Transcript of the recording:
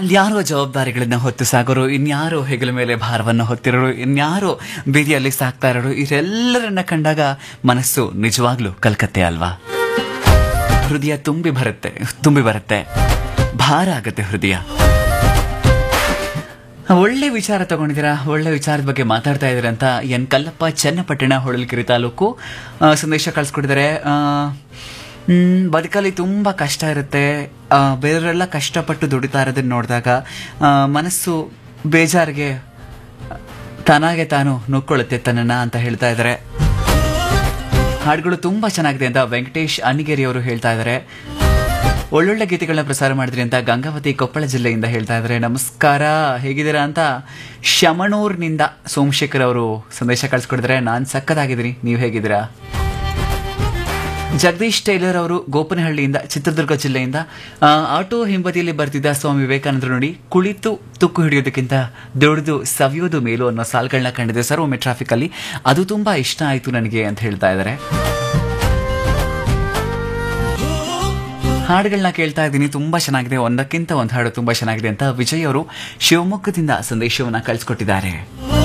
ಅಲ್ಯಾರೋ ಜವಾಬ್ದಾರಿಗಳನ್ನ ಹೊತ್ತು ಸಾಗೋರು ಇನ್ಯಾರೋ ಹೆಗಲ ಮೇಲೆ ಭಾರವನ್ನು ಹೊತ್ತಿರೋರು ಇನ್ಯಾರೋ ಬೀದಿಯಲ್ಲಿ ಸಾಕ್ತಾ ಇರೋರು ಇವರೆಲ್ಲರನ್ನ ಕಂಡಾಗ ಮನಸ್ಸು ನಿಜವಾಗ್ಲೂ ಕಲ್ಕತ್ತೆ ಅಲ್ವಾ ಹೃದಯ ತುಂಬಿ ಬರುತ್ತೆ ತುಂಬಿ ಬರುತ್ತೆ ಭಾರ ಆಗುತ್ತೆ ಹೃದಯ ಒಳ್ಳೆ ವಿಚಾರ ತಗೊಂಡಿದ್ದೀರಾ ಒಳ್ಳೆ ವಿಚಾರದ ಬಗ್ಗೆ ಮಾತಾಡ್ತಾ ಇದ್ದೀರಾ ಅಂತ ಎನ್ ಕಲ್ಲಪ್ಪ ಚನ್ನಪಟ್ಟಣ ಹೊಳಲ್ಕೆರೆ ತಾಲೂಕು ಆ, ಸಂದೇಶ ಕಳಿಸ್ಕೊಟ್ಟಿದ್ದಾರೆ ಆ, ಹ್ಮ್, ಬದುಕಲ್ಲಿ ತುಂಬ ಕಷ್ಟ ಇರುತ್ತೆ ಆ, ಬೇರೆಯವರೆಲ್ಲ ಕಷ್ಟಪಟ್ಟು ದುಡಿತಾ ಇರೋದನ್ನ ನೋಡಿದಾಗ ಆ, ಮನಸ್ಸು ಬೇಜಾರಿಗೆ ತಾನಾಗೆ ತಾನು ನುಕ್ಕೊಳ್ಳುತ್ತೆ ತನ್ನನ್ನ ಅಂತ ಹೇಳ್ತಾ ಇದ್ದಾರೆ ಹಾಡುಗಳು ತುಂಬಾ ಚೆನ್ನಾಗಿದೆ ಅಂತ ವೆಂಕಟೇಶ್ ಅನಿಗೇರಿ ಅವರು ಹೇಳ್ತಾ ಇದ್ದಾರೆ ಒಳ್ಳೊಳ್ಳೆ ಗೀತೆಗಳನ್ನ ಪ್ರಸಾರ ಮಾಡಿದ್ರಿ ಅಂತ ಗಂಗಾವತಿ ಕೊಪ್ಪಳ ಜಿಲ್ಲೆಯಿಂದ ಹೇಳ್ತಾ ಇದ್ದಾರೆ ನಮಸ್ಕಾರ ಹೇಗಿದ್ದೀರಾ ಅಂತ ಶಮಣೂರ್ನಿಂದ ಸೋಮಶೇಖರ್ ಅವರು ಸಂದೇಶ ಕಳಿಸ್ಕೊಡಿದ್ರೆ ನಾನು ಸಕ್ಕದಾಗಿದ್ದೀನಿ ನೀವು ಹೇಗಿದ್ದೀರಾ ಜಗದೀಶ್ ಟೈಲರ್ ಅವರು ಗೋಪನಹಳ್ಳಿಯಿಂದ ಚಿತ್ರದುರ್ಗ ಜಿಲ್ಲೆಯಿಂದ ಆ, ಆಟೋ ಹಿಂಬದಿಯಲ್ಲಿ ಬರ್ತಿದ್ದ ಸ್ವಾಮಿ ವಿವೇಕಾನಂದರು ನೋಡಿ ಕುಳಿತು ತುಕ್ಕು ಹಿಡಿಯೋದಕ್ಕಿಂತ ದುಡಿದು ಸವಿಯೋದು ಮೇಲು ಅನ್ನೋ ಸಾಲ್ಗಳನ್ನ ಕಂಡಿದೆ ಸರ್ ಒಮ್ಮೆ ಟ್ರಾಫಿಕ್ ಅಲ್ಲಿ ಅದು ತುಂಬಾ ಇಷ್ಟ ಆಯ್ತು ನನಗೆ ಅಂತ ಹೇಳ್ತಾ ಇದ್ದಾರೆ ಹಾಡುಗಳನ್ನ ಕೇಳ್ತಾ ಇದ್ದೀನಿ ತುಂಬಾ ಚೆನ್ನಾಗಿದೆ ಒಂದಕ್ಕಿಂತ ಒಂದು ಹಾಡು ತುಂಬಾ ಚೆನ್ನಾಗಿದೆ ಅಂತ ವಿಜಯ್ ಅವರು ಶಿವಮೊಗ್ಗದಿಂದ ಸಂದೇಶವನ್ನ ಕಳಿಸ್ಕೊಟ್ಟಿದ್ದಾರೆ